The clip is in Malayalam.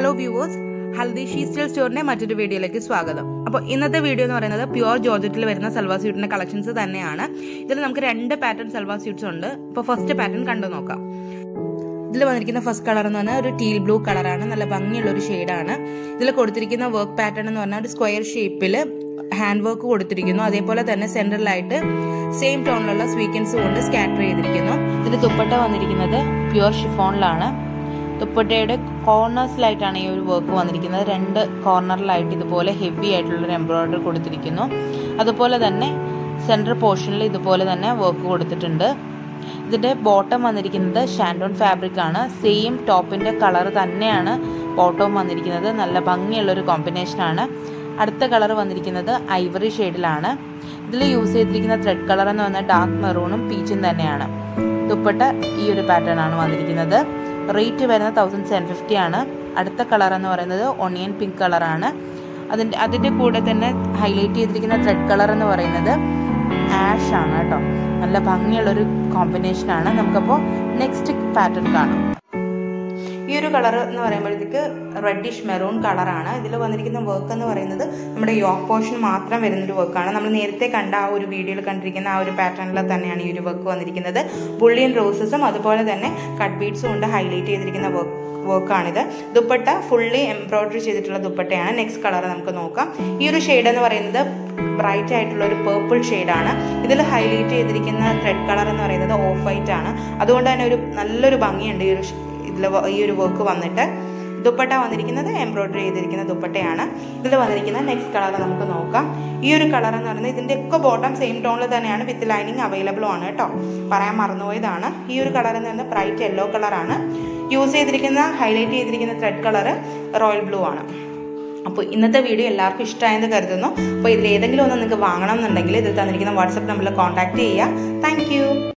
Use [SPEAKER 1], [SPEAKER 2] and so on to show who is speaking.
[SPEAKER 1] ഹലോ വ്യൂവേഴ്സ് ഹൽദി ഷീസ്റ്റൽ സ്റ്റോറിന്റെ മറ്റൊരു വീഡിയോയിലേക്ക് സ്വാഗതം അപ്പോൾ ഇന്നത്തെ വീഡിയോ എന്ന് പറയുന്നത് പ്യുവർ ജോർജറ്റിൽ വരുന്ന സൽവാർ സ്യൂട്ടിന്റെ കളക്ഷൻസ് തന്നെയാണ് ഇതിൽ നമുക്ക് രണ്ട് പാറ്റേൺ സൽവാർ സ്യൂട്ട്സ് ഉണ്ട് അപ്പോൾ ഫസ്റ്റ് പാറ്റേൺ കണ്ടു നോക്കാം ഇതിൽ വന്നിരിക്കുന്ന ഫസ്റ്റ് കളർ എന്ന് പറഞ്ഞാൽ ഒരു ടീൽ ബ്ലൂ കളറാണ് നല്ല ഭംഗിയുള്ള ഒരു ഷെയ്ഡാണ് ഇതിൽ കൊടുത്തിരിക്കുന്ന വർക്ക് പാറ്റേൺ എന്ന് പറഞ്ഞാൽ ഒരു സ്ക്വയർ ഷേപ്പിൽ ഹാൻഡ് വർക്ക് കൊടുത്തിരിക്കുന്നു അതേപോലെ തന്നെ സെൻട്രലായിട്ട് സെയിം ടോണിലുള്ള സ്വീക്കൻസ് കൊണ്ട് സ്കാറ്റർ ചെയ്തിരിക്കുന്നു ഇതിൽ ദുപ്പട്ട വന്നിരിക്കുന്നത് പ്യുവർ ഷിഫോണിലാണ് ദുപ്പട്ടയുടെ കോർണേഴ്സിലായിട്ടാണ് ഈ ഒരു വർക്ക് വന്നിരിക്കുന്നത് രണ്ട് കോർണറിലായിട്ട് ഇതുപോലെ ഹെവി ആയിട്ടുള്ളൊരു എംബ്രോയിഡറി കൊടുത്തിരിക്കുന്നു അതുപോലെ തന്നെ സെൻട്രൽ പോർഷനിൽ ഇതുപോലെ തന്നെ വർക്ക് കൊടുത്തിട്ടുണ്ട് ഇതിൻ്റെ ബോട്ടം വന്നിരിക്കുന്നത് ഷാൻഡോൺ ഫാബ്രിക് ആണ് സെയിം ടോപ്പിൻ്റെ കളർ തന്നെയാണ് ബോട്ടവും വന്നിരിക്കുന്നത് നല്ല ഭംഗിയുള്ളൊരു കോമ്പിനേഷനാണ് അടുത്ത കളർ വന്നിരിക്കുന്നത് ഐവറി ഷെയ്ഡിലാണ് ഇതിൽ യൂസ് ചെയ്തിരിക്കുന്ന ത്രെഡ് കളർ എന്ന് പറഞ്ഞാൽ ഡാർക്ക് മെറൂണും പീച്ചും തന്നെയാണ് ദുപ്പട്ട ഈ ഒരു പാറ്റേൺ ആണ് വന്നിരിക്കുന്നത് റേറ്റ് വരുന്നത് തൗസൻഡ് സെവൻ ഫിഫ്റ്റി ആണ് അടുത്ത കളർ എന്ന് പറയുന്നത് ഒണിയൻ പിങ്ക് കളറാണ് അതിൻ്റെ അതിൻ്റെ കൂടെ തന്നെ ഹൈലൈറ്റ് ചെയ്തിരിക്കുന്ന ത്രെഡ് കളർ എന്ന് പറയുന്നത് ആഷ് ആണ് കേട്ടോ നല്ല ഭംഗിയുള്ളൊരു കോമ്പിനേഷനാണ് നമുക്കപ്പോൾ നെക്സ്റ്റ് പാറ്റേൺ കാണാം ഈ ഒരു കളർ എന്ന് പറയുമ്പോഴത്തേക്ക് റെഡിഷ് മെറൂൺ കളറാണ് ഇതിൽ വന്നിരിക്കുന്ന വർക്ക് എന്ന് പറയുന്നത് നമ്മുടെ യോക്ക് പോർഷൻ മാത്രം വരുന്നൊരു വർക്കാണ് നമ്മൾ നേരത്തെ കണ്ട ആ ഒരു വീഡിയോയിൽ കണ്ടിരിക്കുന്ന ആ ഒരു പാറ്റേണിൽ തന്നെയാണ് ഈ ഒരു വർക്ക് വന്നിരിക്കുന്നത് ബുള്ളിയൻ റോസസും അതുപോലെ തന്നെ കട്ട് ബീഡ്സും കൊണ്ട് ഹൈലൈറ്റ് ചെയ്തിരിക്കുന്ന വർക്ക് വർക്കാണിത് ദുപ്പട്ട ഫുള്ളി എംബ്രോയിഡറി ചെയ്തിട്ടുള്ള ദുപ്പട്ടയാണ് നെക്സ്റ്റ് കളർ നമുക്ക് നോക്കാം ഈ ഒരു ഷെയ്ഡ് എന്ന് പറയുന്നത് ബ്രൈറ്റ് ആയിട്ടുള്ള ഒരു പേർപ്പിൾ ഷെയ്ഡാണ് ഇതിൽ ഹൈലൈറ്റ് ചെയ്തിരിക്കുന്ന ത്രെഡ് കളർ എന്ന് പറയുന്നത് ഓഫ് വൈറ്റ് ആണ് അതുകൊണ്ട് തന്നെ ഒരു നല്ലൊരു ഭംഗിയുണ്ട് ഈ ഒരു ഇതിൽ ഈ ഒരു വർക്ക് വന്നിട്ട് ദുപ്പട്ട വന്നിരിക്കുന്നത് എംബ്രോയിഡറി ചെയ്തിരിക്കുന്ന ദുപ്പട്ടയാണ് ഇതിൽ വന്നിരിക്കുന്ന നെക്സ്റ്റ് കളർ നമുക്ക് നോക്കാം ഈ ഒരു കളർ എന്ന് പറയുന്നത് ഇതിൻ്റെ ഒക്കെ ബോട്ടം സെയിം ടോണിൽ തന്നെയാണ് വിത്ത് ലൈനിങ് അവൈലബിൾ ആണ് കേട്ടോ പറയാൻ മറന്നുപോയതാണ് ഈ ഒരു കളർ എന്ന് പറയുന്നത് ബ്രൈറ്റ് യെല്ലോ കളറാണ് യൂസ് ചെയ്തിരിക്കുന്ന ഹൈലൈറ്റ് ചെയ്തിരിക്കുന്ന ത്രെഡ് കളർ റോയൽ ബ്ലൂ ആണ് അപ്പോൾ ഇന്നത്തെ വീഡിയോ എല്ലാവർക്കും ഇഷ്ടമായെന്ന് കരുതുന്നു അപ്പോൾ ഇതിൽ ഏതെങ്കിലും ഒന്ന് നിങ്ങൾക്ക് വാങ്ങണം എന്നുണ്ടെങ്കിൽ ഇതിൽ തന്നിരിക്കുന്ന വാട്സപ്പ് നമ്പറിൽ കോൺടാക്ട് ചെയ്യുക താങ്ക്